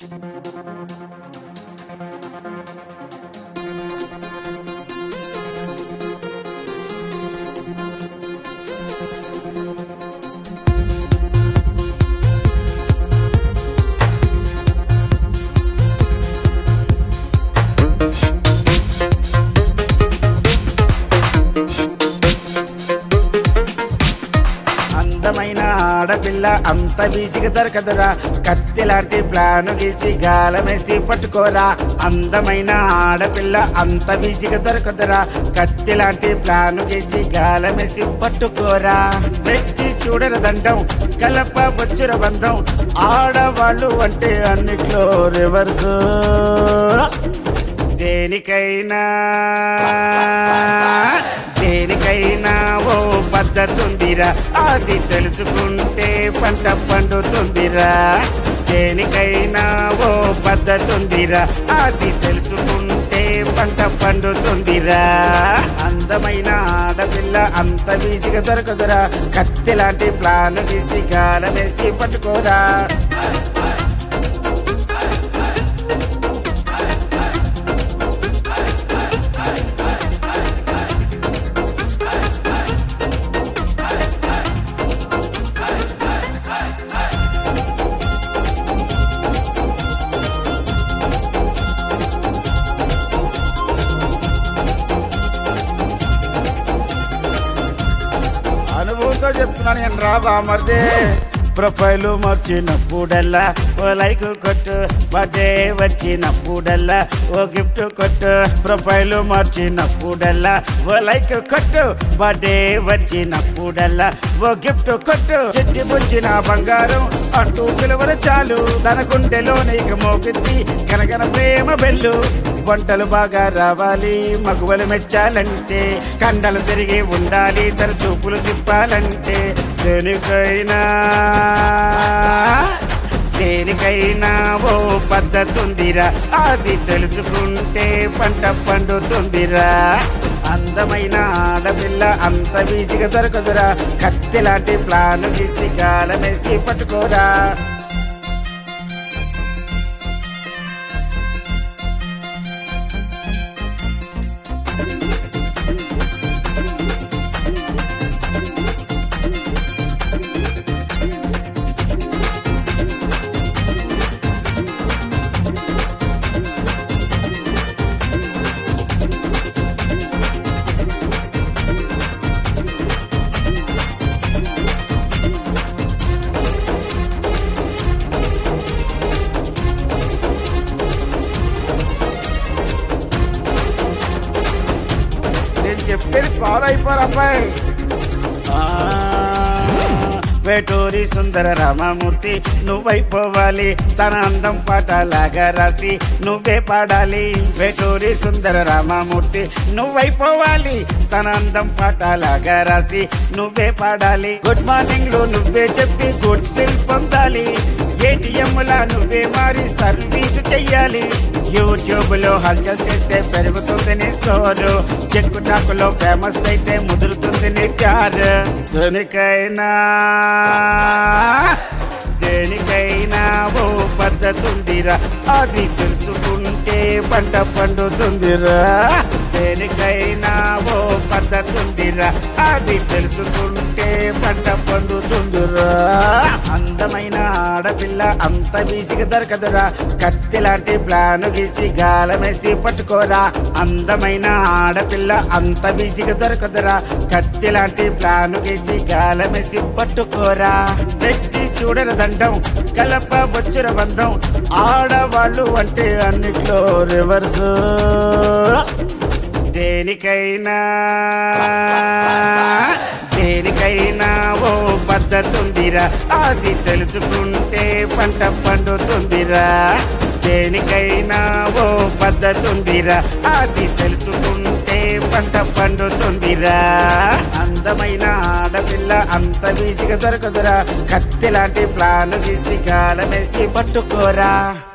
అందమైన ఆడపిల్ల అంత బీసిగా దొరకదురా కత్తి లాంటి ప్లాను గీసి గాలమేసి పట్టుకోరా అందమైన ఆడపిల్ల అంత బీసిగా దొరకదురా కత్తి లాంటి ప్లాను గీసి గాలమేసి పట్టుకోరా వ్యక్తి చూడర దండం కలప బొచ్చుర బంధం ఆడవాళ్ళు అంటే అన్నిట్లో రివర్స్ దేనికైనా దేనికైనా ఓ పద్ధతుందిరా అది తెలుసుకుంటే పంట పండుతుందిరా దేనికైనా ఓ పద్ధతుందిరా అది తెలుసుకుంటే పంట పండుతుందిరా అందమైన ఆడపిల్ల అంత వీసిగా దొరకదురా కత్తి లాంటి ప్లాన్ తీసి గాలమేసి పట్టుకోరా అనుభవంతో చెప్తున్నాను నేను రా బామర్దే ప్రొఫైల్ మార్చినప్పుడల్లా ఓ లైక్ కొట్టు బర్త్డే వచ్చినప్పుడల్లా ఓ గిఫ్ట్ కొట్టు ప్రొఫైల్ మార్చినప్పుడల్లా ఓ లైక్ కొట్టు బర్త్డే వచ్చినప్పుడల్లా ఓ గిఫ్ట్ కొట్టు చెట్టి పుంచిన బంగారం అంటూ పిలువరు చాలు తన గుండెలో నీకు మోకెత్తి కనగన ప్రేమ బెల్లు వంటలు బాగా రావాలి మగువలు మెచ్చాలంటే కండలు తిరిగి ఉండాలి తన చూపులు తిప్పాలంటే దేనికైనా దేనికైనా ఓ పద్ధతుందిరా అది తెలుసుకుంటే పంట పండుతుందిరా అందమైన ఆడపిల్ల అంత వీసిగా దొరకదురా కత్తి లాంటి ప్లాన్ గీసి గాలమేసి పట్టుకోరా నేను చెప్పేది ఫాలో అయిపోరు అబ్బాయి ఆ, వేటూరి సుందర రామమూర్తి నువ్వైపోవాలి తన అందం పాటలాగా రాసి నువ్వే పాడాలి వేటూరి సుందర రామమూర్తి నువ్వైపోవాలి తన అందం పాటలాగా రాసి నువ్వే పాడాలి గుడ్ మార్నింగ్ లో నువ్వే చెప్పి గుడ్ బిల్ పొందాలి ఏటీఎం లా నువ్వే మారి సర్వీస్ చెయ్యాలి యూట్యూబ్ లో హల్చల్ చేస్తే పెరుగుతుంది నీ స్కోరు చెక్కు టాకులో ఫేమస్ అయితే ముదురుతుంది నీ ప్యార్ దేనికైనా దేనికైనా ఓ పద్ధతుందిరా అది తెలుసుకుంటే పంట పండుతుందిరా దేనికైనా ఓ పద్ధతుందిరా అది తెలుసుకుంటే పంట పండుతుందిరా అందమైన ఆడపిల్ల అంత వీసిగా దొరకదురా కత్తి లాంటి ప్లాను గీసి గాలమేసి పట్టుకోరా అందమైన ఆడపిల్ల అంత వీసిగా దొరకదురా కత్తి లాంటి ప్లాను గీసి గాలమేసి పట్టుకోరా వ్యక్తి చూడర దండం కలప బొచ్చుర బంధం ఆడవాళ్ళు అంటే అన్నిట్లో రివర్స్ దేనికైనా దేనికైనా ఓ పద్ధతుందిరా అది తెలుసుకుంటే పంట పండుతుందిరా దేనికైనా ఓ పద్ధతుందిరా అది తెలుసుకుంటే పంట పండుతుందిరా అందమైన ఆడపిల్ల అంత వీసిగా దొరకదురా కత్తి లాంటి ప్లాన్ తీసి గాలమేసి పట్టుకోరా